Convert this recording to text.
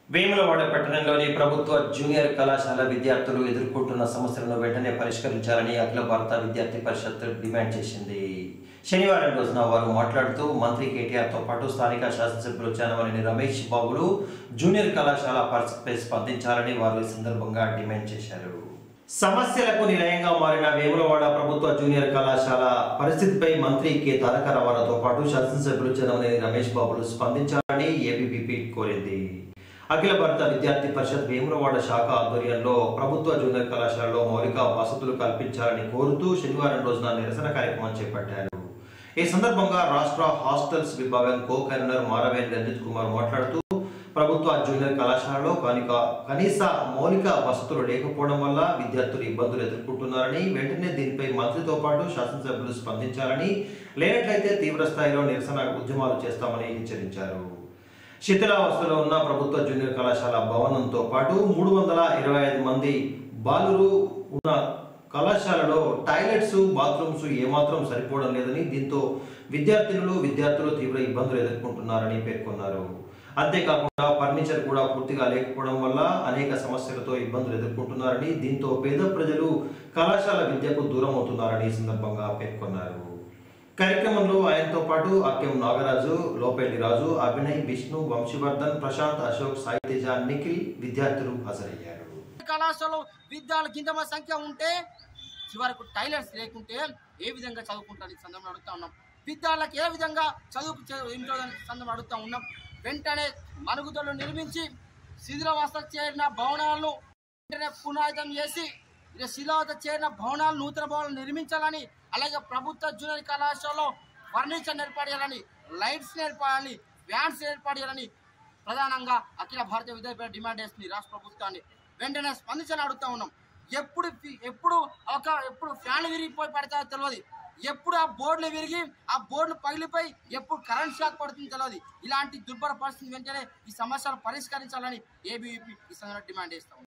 వేములవాడ పట్టణంలోని ప్రభుత్వ జూనియర్ కళాశాల విద్యార్థులు ఎదుర్కొంటున్న సమస్యలను వెంటనే పరిష్కరించాలని అఖిల భారత విద్యార్థి పరిషత్ డిమాండ్ చేసింది శనివారం రోజున వారు మాట్లాడుతూ మంత్రి కేటీఆర్తో పాటు స్థానిక శాసనసభ్యులు చానమనేని రమేష్ బాబులు జూనియర్ కళాశాల పరిస్థితిపై స్పందించాలని వారు ఈ సందర్భంగా డిమాండ్ చేశారు సమస్యలకు నిలయంగా మారిన వేములవాడ ప్రభుత్వ జూనియర్ కళాశాల పరిస్థితిపై మంత్రి కె తారక రామారావుతో పాటు శాసనసభ్యులు చంద్రమనేని రమేష్ బాబులు స్పందించాలని ఏబీపీపీ కోరింది అఖిల భారత విద్యార్థి పరిషత్ వేములవాడ శాఖ ఆధ్వర్యంలో ప్రభుత్వ జూనియర్ కళాశాలలో మౌలిక వసతులు కల్పించాలని కోరుతూ శనివారం రోజున నిరసన కార్యక్రమం చేపట్టారు ఈ సందర్భంగా రాష్ట్ర హాస్టల్స్ విభాగం కో కన్వీనర్ మారవేల్ రంజిత్ కుమార్ మాట్లాడుతూ ప్రభుత్వ జూనియర్ కళాశాలలో కనుక కనీస మౌలిక వసతులు లేకపోవడం వల్ల విద్యార్థులు ఇబ్బందులు ఎదుర్కొంటున్నారని వెంటనే దీనిపై మంత్రితో పాటు శాసనసభ్యులు స్పందించాలని లేనట్లయితే తీవ్ర స్థాయిలో నిరసన ఉద్యమాలు చేస్తామని హెచ్చరించారు శిథిలావస్థలో ఉన్న ప్రభుత్వ జూనియర్ కళాశాల భవనంతో పాటు మూడు వందల ఇరవై ఐదు మంది బాలురు ఉన్న కళాశాలలో టాయిలెట్స్ బాత్రూమ్స్ ఏమాత్రం సరిపోవడం లేదని దీంతో విద్యార్థినులు విద్యార్థులు తీవ్ర ఇబ్బందులు ఎదుర్కొంటున్నారని పేర్కొన్నారు అంతేకాకుండా ఫర్నిచర్ కూడా పూర్తిగా లేకపోవడం వల్ల అనేక సమస్యలతో ఇబ్బందులు ఎదుర్కొంటున్నారని దీంతో పేద ప్రజలు కళాశాల విద్యకు దూరం అవుతున్నారని ఈ సందర్భంగా పేర్కొన్నారు కార్యక్రమంలో ఆయనతో పాటు అక్కెం నాగరాజు లోపల్లి రాజు అభినయ్ విష్ణు వంశీవర్ధన్ ప్రశాంత్ అశోక్ సాయి తేజ నిఖిల్ విద్యార్థులు హాజరయ్యారు కళాశాలలో విద్యార్థుల గింతమ సంఖ్య ఉంటే చివరకు టైలర్స్ లేకుంటే ఏ విధంగా చదువుకుంటారు ఈ సందర్భంలో అడుగుతా ఉన్నాం విద్యార్థులకు ఏ విధంగా చదువు ఇంట్లో సందర్భంలో అడుగుతా ఉన్నాం వెంటనే మరుగుదొడ్లు నిర్మించి శిథిలావస్థకు చేరిన భవనాలను వెంటనే పునాదం చేసి ఇక శిథిలావస్థ చేరిన భవనాలు నూతన భవనాలు నిర్మించాలని అలాగే ప్రభుత్వ జూనియర్ కళాశాలలో ఫర్నిచర్ ఏర్పాటు చేయాలని లైట్స్ ఏర్పాడాలని ఫ్యాన్స్ ఏర్పాటు చేయాలని ప్రధానంగా అఖిల భారతీయ విద్యాపీఠ డిమాండ్ చేస్తుంది రాష్ట్ర ప్రభుత్వాన్ని వెంటనే స్పందించాలని అడుగుతా ఉన్నాం ఎప్పుడు ఫి- ఎప్పుడు ఒక ఎప్పుడు ఫ్యాన్లు విరిగిపోయి పడతాయో తెలియదు ఎప్పుడు ఆ బోర్డులు విరిగి ఆ బోర్డులు పగిలిపోయి ఎప్పుడు కరెంట్ షాక్ పడుతుందో తెలియదు ఇలాంటి దుర్భర పరిస్థితి వెంటనే ఈ సమస్యలు పరిష్కరించాలని ఏబీవీపీ ఈ సందర్భంగా డిమాండ్ చేస్తాం